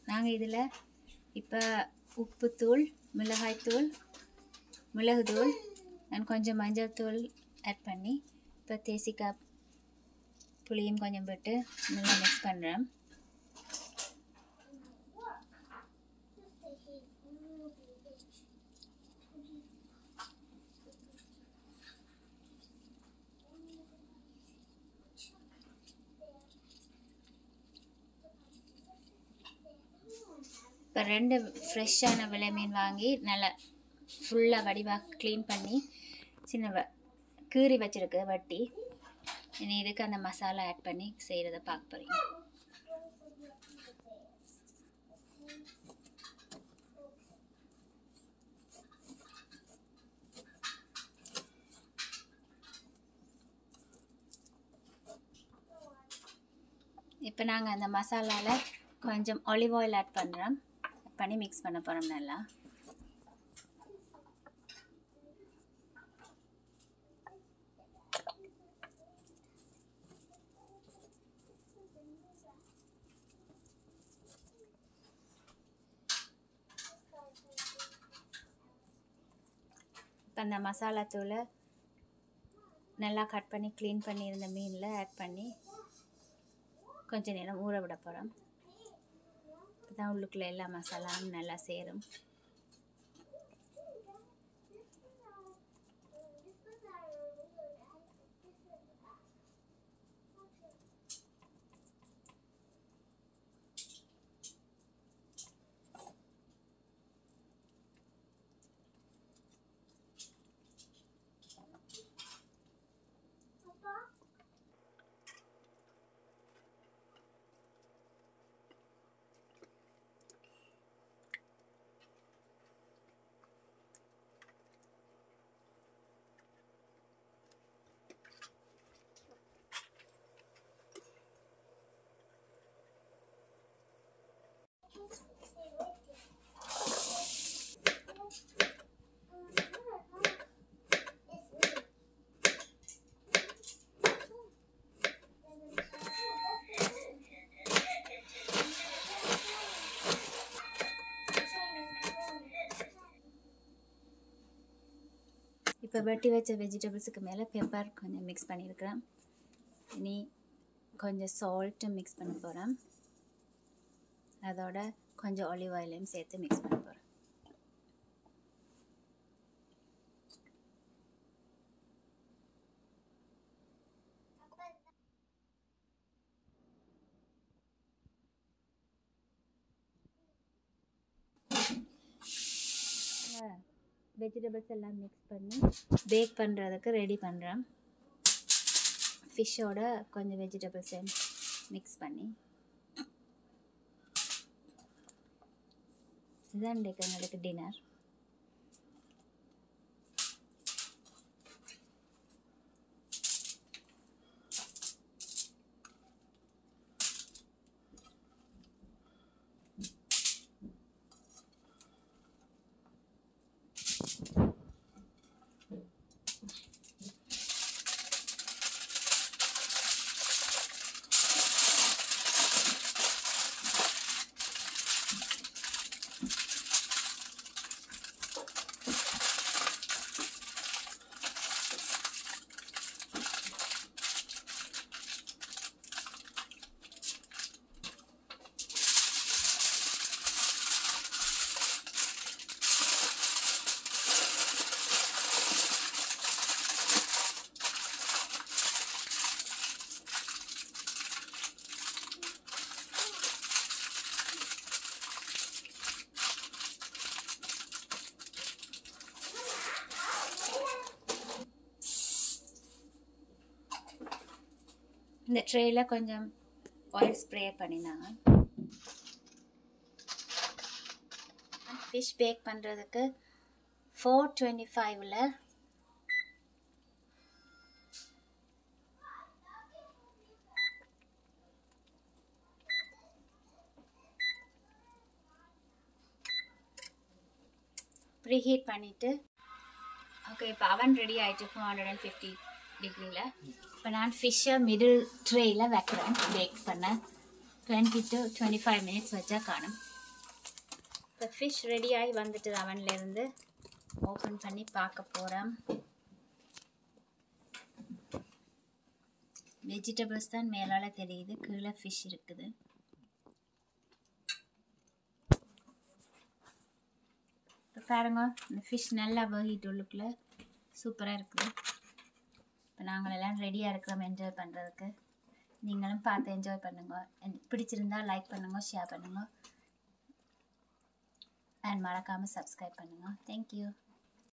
நாங்கள் இதில் இப்போ உப்புத்தூள் மிளகாய்த்தூள் மிளகுத்தூள் அண்ட் கொஞ்சம் மஞ்சள் தூள் ஆட் பண்ணி இப்போ தேசிக்காய் புளியும் கொஞ்சம் போட்டு நல்லா மிக்ஸ் பண்ணுறேன் இப்போ ரெண்டு ஃப்ரெஷ்ஷான விலை மீன் வாங்கி நல்லா ஃபுல்லாக வடிவாக க்ளீன் பண்ணி சின்ன வ கீறி வச்சிருக்கு வட்டி இனி இதுக்கு அந்த மசாலா ஆட் பண்ணி செய்கிறத பார்க்க போகிறீங்க இப்போ நாங்கள் அந்த மசாலாவில் கொஞ்சம் ஆலிவ் ஆயில் ஆட் பண்ணுறோம் ஆட் பண்ணி மிக்ஸ் பண்ண போகிறோம் நல்லா இப்போ அந்த மசாலா தூளை நல்லா கட் பண்ணி க்ளீன் பண்ணி இருந்த மீனில் ஆட் பண்ணி கொஞ்ச நேரம் ஊற விட போகிறோம் தான் உள்ளுக்குள்ள எல்லா மசாலாவும் நல்லா சேரும் இப்போ வெட்டி வச்ச வெஜிடபிள்ஸுக்கு மேலே பெப்பர் கொஞ்சம் மிக்ஸ் பண்ணியிருக்கிறேன் இனி கொஞ்சம் சால்ட்டும் மிக்ஸ் பண்ண போகிறேன் அதோட கொஞ்சம் ஆலிவ் ஆயிலையும் சேர்த்து மிக்ஸ் பண்ண போகிறேன் வெஜிடபிள்ஸ் எல்லாம் மிக்ஸ் பண்ணி பேக் பண்ணுறதுக்கு ரெடி பண்ணுறேன் ஃபிஷ்ஷோட கொஞ்சம் வெஜிடபிள்ஸை மிக்ஸ் பண்ணி இதுதான் இன்றைக்கு எங்களுக்கு டின்னர் இந்த ட்ரேயில் கொஞ்சம் ஆயில் ஸ்ப்ரே பண்ணினாங்க ஃபிஷ் பேக் பண்ணுறதுக்கு ஃபோர் டுவெண்ட்டி ஃபைவ்ல ப்ரீஹீட் பண்ணிவிட்டு ஓகே இப்போ அவன் ரெடி ஆகிட்டு ஃபோர் ஹண்ட்ரட் அண்ட் ஃபிஃப்டி டிகிரியில் இப்போ நான் ஃபிஷ்ஷை மிடில் ட்ரேயில் வைக்கிறேன் பேக் பண்ண twenty to twenty five minutes வச்சா காணும் இப்போ ஃபிஷ் ரெடி ஆகி வந்துட்டு அவன்லேருந்து ஓப்பன் பண்ணி பார்க்க போகிறோம் வெஜிடபிள்ஸ் தான் மேலால் தெரியுது கீழே ஃபிஷ் இருக்குது இப்போ பாருங்க இந்த ஃபிஷ் நல்லா வேகிட்டு உள்ளுக்குள்ளே சூப்பராக இருக்குது இப்போ நாங்கள் எல்லாம் ரெடியாக இருக்கிறோம் என்ஜாய் பண்ணுறதுக்கு நீங்களும் பார்த்து என்ஜாய் பண்ணுங்க எனக்கு பிடிச்சிருந்தா லைக் பண்ணுங்க ஷேர் பண்ணுங்க அண்ட் மறக்காமல் சப்ஸ்கிரைப் பண்ணுங்க தேங்க்யூ